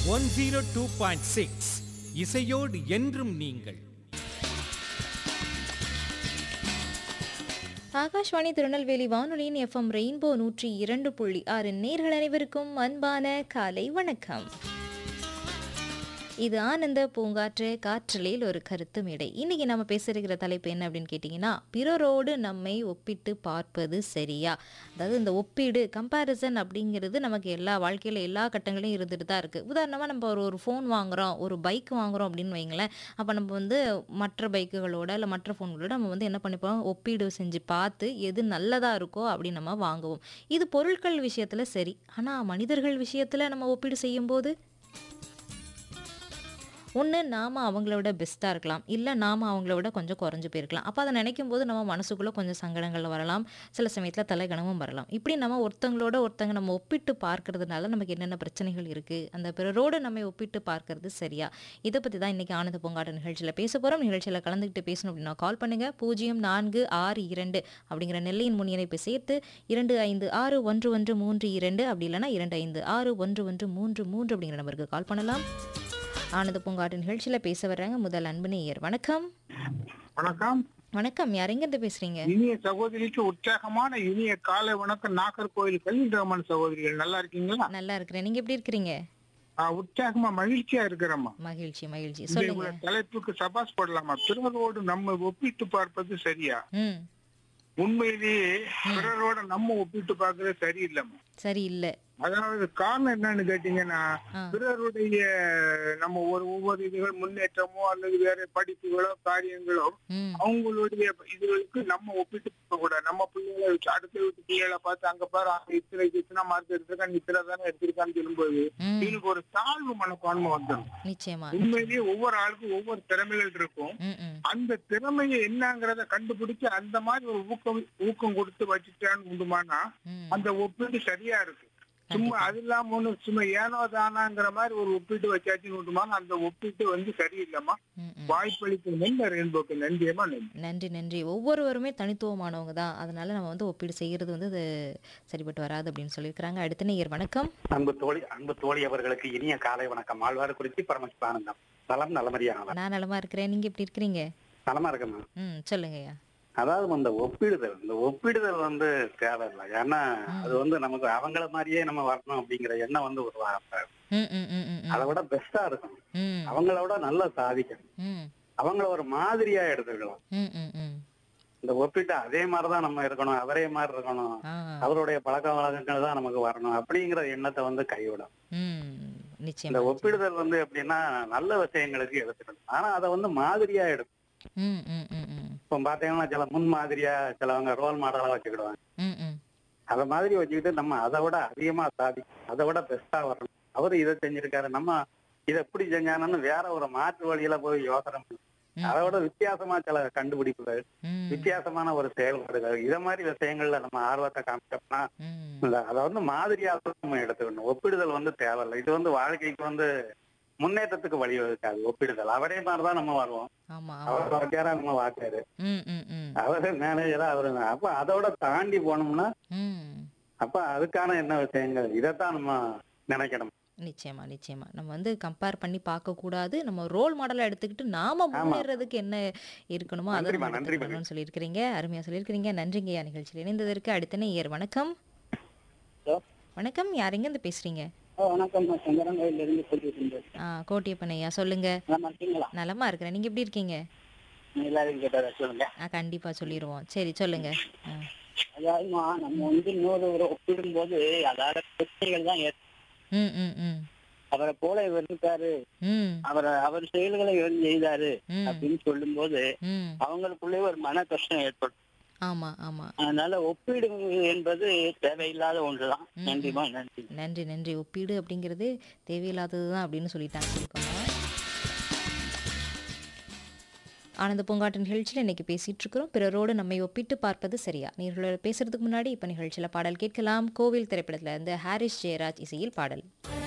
One zero two point six இசையோடு என்றும் நீங்கள் ஆகாஷ்வாணி திருநெல்வேலி வானொலியின் எஃப்எம் ரெயின்போ நூற்றி இரண்டு புள்ளி ஆறு நேர்கள் அனைவருக்கும் அன்பான காலை வணக்கம் இது ஆனந்த பூங்காற்று காற்றலையில் ஒரு கருத்து மேடை இன்னைக்கு நம்ம பேசுகிற தலைப்பு என்ன அப்படின்னு கேட்டிங்கன்னா பிறரோடு நம்மை ஒப்பிட்டு பார்ப்பது சரியா அதாவது இந்த ஒப்பீடு கம்பேரிசன் அப்படிங்கிறது நமக்கு எல்லா வாழ்க்கையில் எல்லா கட்டங்களையும் இருந்துட்டு தான் இருக்குது உதாரணமாக நம்ம ஒரு ஒரு ஃபோன் வாங்குகிறோம் ஒரு பைக் வாங்குகிறோம் அப்படின்னு வைங்களேன் அப்போ நம்ம வந்து மற்ற பைக்குகளோட இல்லை மற்ற ஃபோன்களோட நம்ம வந்து என்ன பண்ணிப்போம் ஒப்பீடு செஞ்சு பார்த்து எது நல்லதாக இருக்கோ அப்படின்னு நம்ம வாங்குவோம் இது பொருட்கள் விஷயத்தில் சரி ஆனால் மனிதர்கள் விஷயத்தில் நம்ம ஒப்பீடு செய்யும்போது ஒன்று நாம் அவங்கள விட பெஸ்ட்டாக இருக்கலாம் இல்லை நாம் அவங்கள விட கொஞ்சம் குறைஞ்சு போயிருக்கலாம் அப்போ அதை நினைக்கும் போது நம்ம மனசுக்குள்ளே கொஞ்சம் சங்கடங்கள் வரலாம் சில சமயத்தில் தலைகணமும் வரலாம் இப்படி நம்ம ஒருத்தங்களோட ஒருத்தங்க நம்ம ஒப்பிட்டு பார்க்கறதுனால நமக்கு என்னென்ன பிரச்சனைகள் இருக்குது அந்த பிறரோடு நம்ம ஒப்பிட்டு பார்க்கறது சரியா இதை பற்றி தான் இன்றைக்கி ஆனந்த பூங்காட்ட நிகழ்ச்சியில் பேச போகிறோம் நிகழ்ச்சியில் கலந்துக்கிட்டு பேசணும் அப்படின்னா கால் பண்ணுங்கள் பூஜ்ஜியம் நான்கு ஆறு இரண்டு அப்படிங்கிற நெல்லையின் முன் இணைப்பை சேர்த்து இரண்டு ஐந்து ஆறு ஒன்று ஒன்று மூன்று இரண்டு அப்படி இல்லைன்னா இரண்டு ஐந்து ஆறு ஒன்று ஒன்று மூன்று மூன்று அப்படிங்கிற நம்பருக்கு கால் பண்ணலாம் ஆனந்த பூங்காட்டு நிகழ்ச்சியில் பேச வர்றாங்க முதல் அன்பு நேயர் வணக்கம் வணக்கம் வணக்கம் யார் எங்கேருந்து பேசுறீங்க இனிய சகோதரிக்கு உற்சாகமான இனிய காலை வணக்கம் நாகர்கோவில் கலிண்டரமன் சகோதரிகள் நல்லா இருக்கீங்களா நல்லா இருக்கிறேன் நீங்க எப்படி இருக்கிறீங்க ஆ, உற்சாகமா மகிழ்ச்சியா இருக்கிறோமா மகிழ்ச்சி மகிழ்ச்சி இந்த சொல்லுங்க உள்ள தலைப்புக்கு சபாஸ் போடலாமா பிறரோடு நம்ம ஒப்பிட்டு பார்ப்பது சரியா ம் உண்மையிலேயே பிறரோட நம்ம ஒப்பிட்டு பார்க்கறது சரியில்லைம்மா சரி இல்லை அதாவது காரணம் என்னன்னு கேட்டீங்கன்னா ஆ. பிறருடைய நம்ம ஒரு ஒவ்வொரு இதுகள் முன்னேற்றமோ அல்லது வேற படிப்புகளோ காரியங்களோ ம் அவங்களுடைய இதுகளுக்கு நம்ம ஒப்பிட்டு பார்க்க கூடாது நம்ம பிள்ளைகளை வச்சு அடுத்த வீட்டு பிள்ளைகளை பார்த்து அங்க பாரு அவன் இத்தனை இத்தனை மார்க் எடுத்திருக்கான் இத்தனை தானே எடுத்திருக்கான்னு சொல்லும்போது ம் இவனுக்கு ஒரு தாழ்வு மனப்பான்மை வந்துடும் நிச்சயமா உண்மையிலேயே ஒவ்வொரு ஆளுக்கும் ஒவ்வொரு திறமைகள் இருக்கும் ம் ம் அந்த திறமையை என்னங்கிறத கண்டுபிடிச்சு அந்த மாதிரி ஒரு ஊக்கம் ஊக்கம் கொடுத்து வச்சுட்டான்னு உண்டுமானா ம் அந்த ஒப்பீடு சரியா இருக்கு சும்மா அது இல்லாம ஒண்ணு சும்மா ஏனோ தானாங்கிற மாதிரி ஒரு ஒப்பீட்டு வச்சாச்சுன்னு உண்டுமானா அந்த ஒப்பீட்டு வந்து சரியில்லைம்மா ம் ம் வாய்ப்பளிப்பு நெல் ரெயின்போக்கு நன்றியம்மா நன்றி நன்றி நன்றி ஒவ்வொருவருமே தனித்துவமானவங்க தான் அதனால நம்ம வந்து ஒப்பீடு செய்கிறது வந்து அது சரிப்பட்டு வராது அப்படின்னு சொல்லியிருக்கிறாங்க அடுத்த நேயர் வணக்கம் அன்பு தோழி அன்பு தோழி அவர்களுக்கு இனிய காலை வணக்கம் ஆழ்வார் குறிச்சி பரமசிவானந்தம் நலம் நலமறியானவர் நான் நலமா இருக்கிறேன் நீங்க எப்படி இருக்கிறீங்க நலமா இருக்கமா ம் சொல்லுங்கய்யா அதாவது அந்த ஒப்பிடுதல் இந்த ஒப்பிடுதல் வந்து தேவையில்லை ஏன்னா அது வந்து நமக்கு அவங்கள மாதிரியே நம்ம வரணும் அப்படிங்கிற எண்ணம் வந்து ஒரு ம் ம் ம் ம் அதை விட பெஸ்டா இருக்கணும் ம் அவங்கள விட நல்லா சாதிக்கணும் ம் அவங்கள ஒரு மாதிரியா எடுத்துக்கலாம் ம் ம் ம் இந்த ஒப்பிட்டு அதே மாதிரிதான் நம்ம இருக்கணும் அவரே மாதிரி இருக்கணும் ஆ அவருடைய பழக்க வழக்கங்கள் தான் நமக்கு வரணும் அப்படிங்கிற எண்ணத்தை வந்து கைவிடும் ம் இந்த நிச்சயமா ஒப்பிடுதல் வந்து எப்படின்னா நல்ல விஷயங்களுக்கு எடுத்துக்கணும் ஆனா அதை வந்து மாதிரியா எடுக்கணும் ம் ம் ம் ம் இப்போ பாத்தீங்கன்னா சில முன் மாதிரியா சிலவங்க ரோல் மாடலா வச்சுக்கிடுவாங்க ம் ம் அத மாதிரி வச்சுக்கிட்டு நம்ம அதை விட அதிகமா சாதி அதை விட பெஸ்டா வரணும் அவரு இதை செஞ்சிருக்காரு நம்ம இதை எப்படி செஞ்சானு வேற ஒரு மாற்று வழியில போய் யோசனை பண்ணி ம். அதை விட வித்தியாசமா சில கண்டுபிடிப்புகள் ம் வித்தியாசமான ஒரு செயல்பாடுகள் இத மாதிரி விஷயங்கள்ல நம்ம ஆர்வத்தை காமிச்சோம்னா ம் இல்ல அதை வந்து மாதிரியாக நம்ம எடுத்துக்கணும் ஒப்பிடுதல் வந்து தேவையில்லை இது வந்து வாழ்க்கைக்கு வந்து முன்னேற்றத்துக்கு வழிவகுக்காது ஒப்பிடுதல் அவரே மாதிரிதான் நம்ம வருவோம் ஆமா ஆமா அவர் வாத்தியாரா நம்ம வாத்தியாரு ம் ம் ம் அவரு மேனேஜரா அவரு அப்ப அதோட தாண்டி போனோம்னா ம் அப்ப அதுக்கான என்ன விஷயங்கள் இதைத்தான் நம்ம நினைக்கணும் நிச்சயமா நிச்சயமா நம்ம வந்து கம்பேர் பண்ணி பார்க்க கூடாது நம்ம ரோல் மாடலா எடுத்துக்கிட்டு நாம முன்னேறதுக்கு என்ன இருக்கணுமோ அதை நன்றிம்மா, நம்ம நன்றி, எடுத்துக்கணும்னு சொல்லியிருக்கிறீங்க அருமையா சொல்லியிருக்கிறீங்க நன்றிங்கய்யா நிகழ்ச்சியில் இணைந்ததற்கு அடுத்த நேயர் வணக்கம் ஹலோ. வணக்கம் யார் எங்க இருந்து பேசுறீங்க வணக்கம் நான் சங்கரங்கோயில இருந்து சொல்லிட்டு இருந்தேன் ஆ கோட்டியப்பன் ஐயா சொல்லுங்க நல்லா இருக்கீங்களா நலமா இருக்கிறேன் நீங்க எப்படி இருக்கீங்க எல்லாரும் கேட்டதா சொல்லுங்க ஆ கண்டிப்பா சொல்லிடுவோம் சரி சொல்லுங்க ஆ. அதாவதுமா நம்ம வந்து இன்னொரு ஒரு ஒப்பிடும் போது அதாவது பிரச்சனைகள் தான் ஏற்படும் ம் ம் ம் அவரை போல இவர் இருக்காரு ம் அவரை அவர் செயல்களை இவர் செய்தாரு ம் அப்படின்னு சொல்லும்போது ம் அவங்களுக்குள்ளே ஒரு மன கஷ்டம் ஏற்படும் ஆமா ஆமா அதனால ஒப்பீடு என்பது தேவையில்லாத ஒன்றுதான் ம். நன்றிமா நன்றி நன்றி நன்றி ஒப்பீடு அப்படிங்கிறது தேவையில்லாதது தான் அப்படின்னு சொல்லிட்டாங்க சுருக்கமா ஆனந்த பூங்காட்டு நிகழ்ச்சியில் இன்னைக்கு பேசிட்டு இருக்கிறோம் பிறரோடு நம்மை ஒப்பிட்டு பார்ப்பது சரியா நீர்களோட பேசுறதுக்கு முன்னாடி இப்போ நிகழ்ச்சியில் பாடல் கேட்கலாம் கோவில் திரைப்படத்துல இருந்து ஹாரிஸ் ஜெயராஜ் இசையில் பாடல்